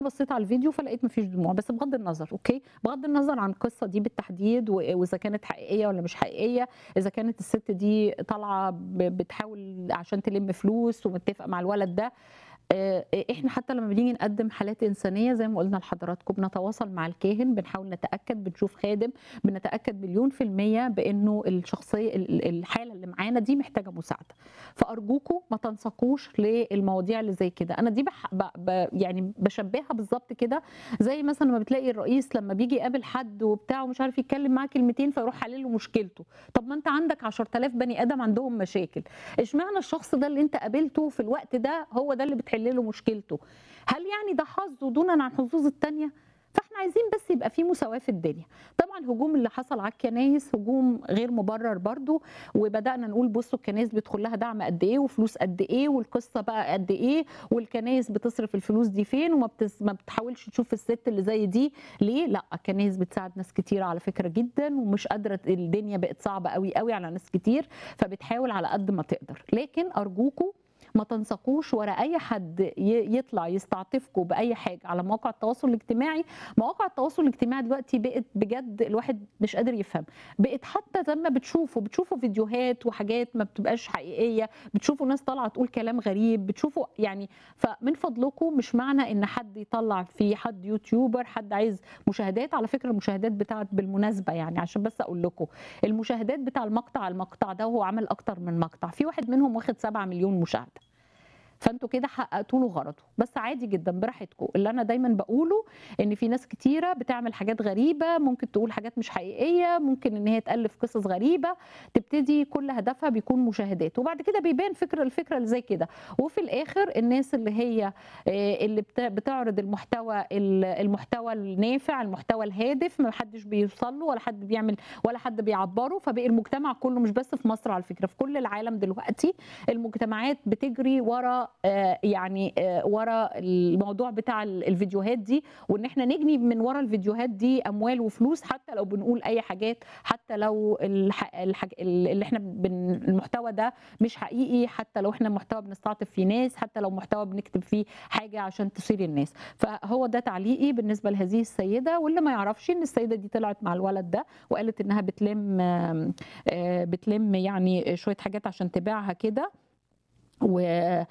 بصيت على الفيديو فلقيت ما فيش دموع بس بغض النظر اوكي بغض النظر عن القصه دي بالتحديد و- واذا كانت حقيقيه ولا مش حقيقيه اذا كانت الست دي طالعه ب- بتحاول عشان تلم فلوس ومتفقه مع الولد ده آه، احنا حتى لما بنيجي نقدم حالات انسانيه زي ما قلنا لحضراتكم بنتواصل مع الكاهن بنحاول نتاكد بنشوف خادم بنتاكد مليون في الميه بانه الشخصيه ال- ال- الحاله اللي معانا دي محتاجه مساعده فارجوكم ما تنسقوش للمواضيع اللي زي كده انا دي بح... ب... ب... يعني بشبهها بالظبط كده زي مثلا لما بتلاقي الرئيس لما بيجي يقابل حد وبتاع ومش عارف يتكلم معاه كلمتين فيروح حلل له مشكلته طب ما انت عندك 10000 بني ادم عندهم مشاكل اشمعنى الشخص ده اللي انت قابلته في الوقت ده هو ده اللي بتحل له مشكلته هل يعني ده حظه دونا عن حظوظ التانية فاحنا عايزين بس يبقى في مساواه في الدنيا طبعا الهجوم اللي حصل على الكنايس هجوم غير مبرر برضو وبدانا نقول بصوا الكنايس بيدخل لها دعم قد ايه وفلوس قد ايه والقصه بقى قد ايه والكنايس بتصرف الفلوس دي فين وما بتس... ما بتحاولش تشوف الست اللي زي دي ليه لا الكنايس بتساعد ناس كتير على فكره جدا ومش قادره الدنيا بقت صعبه قوي قوي على ناس كتير فبتحاول على قد ما تقدر لكن ارجوكم ما تنسقوش ورا اي حد ي- يطلع يستعطفكم باي حاجه على مواقع التواصل الاجتماعي مواقع التواصل الاجتماعي دلوقتي بقت بجد الواحد مش قادر يفهم بقت حتى زي ما بتشوفوا بتشوفوا فيديوهات وحاجات ما بتبقاش حقيقيه بتشوفوا ناس طالعه تقول كلام غريب بتشوفوا يعني فمن فضلكم مش معنى ان حد يطلع في حد يوتيوبر حد عايز مشاهدات على فكره المشاهدات بتاعت بالمناسبه يعني عشان بس اقول لكم المشاهدات بتاع المقطع المقطع ده وهو عمل اكتر من مقطع في واحد منهم واخد 7 مليون مشاهده فانتوا كده حققتوا له غرضه بس عادي جدا براحتكم اللي انا دايما بقوله ان في ناس كتيره بتعمل حاجات غريبه ممكن تقول حاجات مش حقيقيه ممكن ان هي تالف قصص غريبه تبتدي كل هدفها بيكون مشاهدات وبعد كده بيبان فكره الفكره اللي زي كده وفي الاخر الناس اللي هي آه، اللي بت- بتعرض المحتوى ال- المحتوى النافع المحتوى الهادف ما حدش بيوصل له ولا حد بيعمل ولا حد بيعبره فبقي المجتمع كله مش بس في مصر على فكره في كل العالم دلوقتي المجتمعات بتجري ورا آه، يعني آه، ورا الموضوع بتاع ال- الفيديوهات دي وان احنا نجني من ورا الفيديوهات دي اموال وفلوس حتى لو بنقول اي حاجات حتى لو الح... الحاج... اللي احنا بن... المحتوى ده مش حقيقي حتى لو احنا محتوى بنستعطف فيه ناس حتى لو محتوى بنكتب فيه حاجه عشان تثير الناس فهو ده تعليقي بالنسبه لهذه السيده واللي ما يعرفش ان السيده دي طلعت مع الولد ده وقالت انها بتلم آم، آه، بتلم يعني شويه حاجات عشان تبيعها كده و... آه،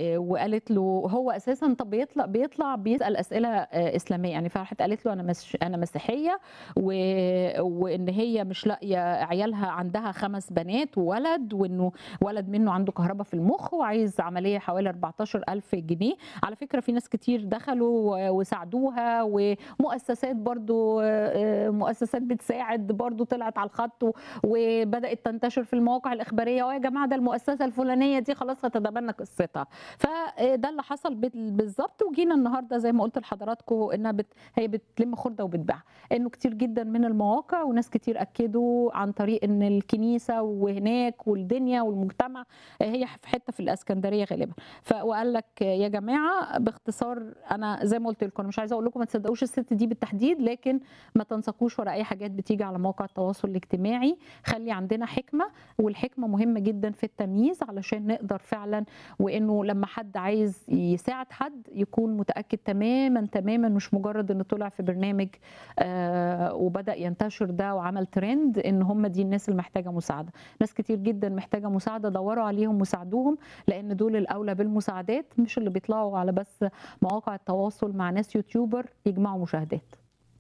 وقالت له هو اساسا طب بيطلع بيطلع بيسال اسئله آه، اسلاميه يعني فراحت قالت له انا مش انا مسيحيه و... وان هي مش لاقيه عيالها عندها خمس بنات وولد وانه ولد منه عنده كهرباء في المخ وعايز عمليه حوالي 14000 جنيه على فكره في ناس كتير دخلوا و- وساعدوها ومؤسسات برضو آه، مؤسسات بتساعد برضو طلعت على الخط و- وبدات تنتشر في المواقع الاخباريه ويا جماعه ده المؤسسه الفلانيه دي خلاص هتتبنى قصتها فده اللي حصل بال- بالظبط وجينا النهارده زي ما قلت لحضراتكم انها بت... هي بتلم خرده وبتبيع انه كتير جدا من المواقع وناس كتير اكدوا عن طريق ان الكنيسه وهناك والدنيا والمجتمع هي في حته في الاسكندريه غالبا ف... وقال لك يا جماعه باختصار انا زي ما قلت لكم أنا مش عايزه اقول لكم ما تصدقوش الست دي بالتحديد لكن ما تنسقوش ورا اي حاجات بتيجي على مواقع التواصل الاجتماعي خلي عندنا حكمه والحكمه مهمه جدا في التمييز علشان نقدر فعلا وانه لما حد عايز يساعد حد يكون متاكد تماما تماما مش مجرد انه طلع في برنامج آه وبدا ينتشر ده وعمل ترند ان هم دي الناس اللي محتاجه مساعده ناس كتير جدا محتاجه مساعده دوروا عليهم وساعدوهم لان دول الاولى بالمساعدات مش اللي بيطلعوا على بس مواقع التواصل مع ناس يوتيوبر يجمعوا مشاهدات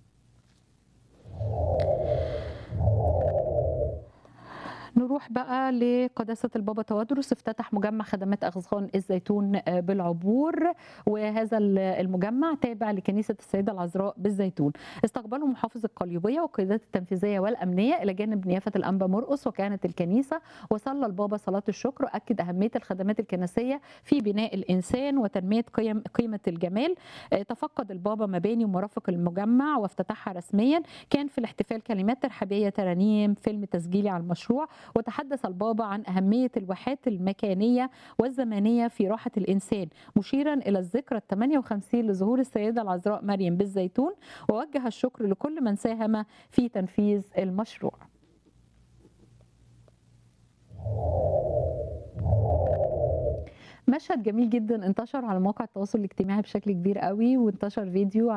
نروح بقى لقداسة البابا توادرس افتتح مجمع خدمات أغصان الزيتون آه، بالعبور وهذا ال- المجمع تابع لكنيسة السيدة العذراء بالزيتون استقبله محافظ القليوبية والقيادات التنفيذية والأمنية إلى جانب نيافة الأنبا مرقس وكانت الكنيسة وصلى البابا صلاة الشكر وأكد أهمية الخدمات الكنسية في بناء الإنسان وتنمية قيم قيمة الجمال آه، تفقد البابا مباني ومرافق المجمع وافتتحها رسميا كان في الاحتفال كلمات ترحيبية ترانيم فيلم تسجيلي على المشروع وتحدث البابا عن أهمية الواحات المكانية والزمانية في راحة الإنسان مشيرا إلى الذكرى ال 58 لظهور السيدة العذراء مريم بالزيتون ووجه الشكر لكل من ساهم في تنفيذ المشروع مشهد جميل جدًا انتشر على مواقع التواصل الاجتماعي بشكل كبير أوي، وانتشر فيديو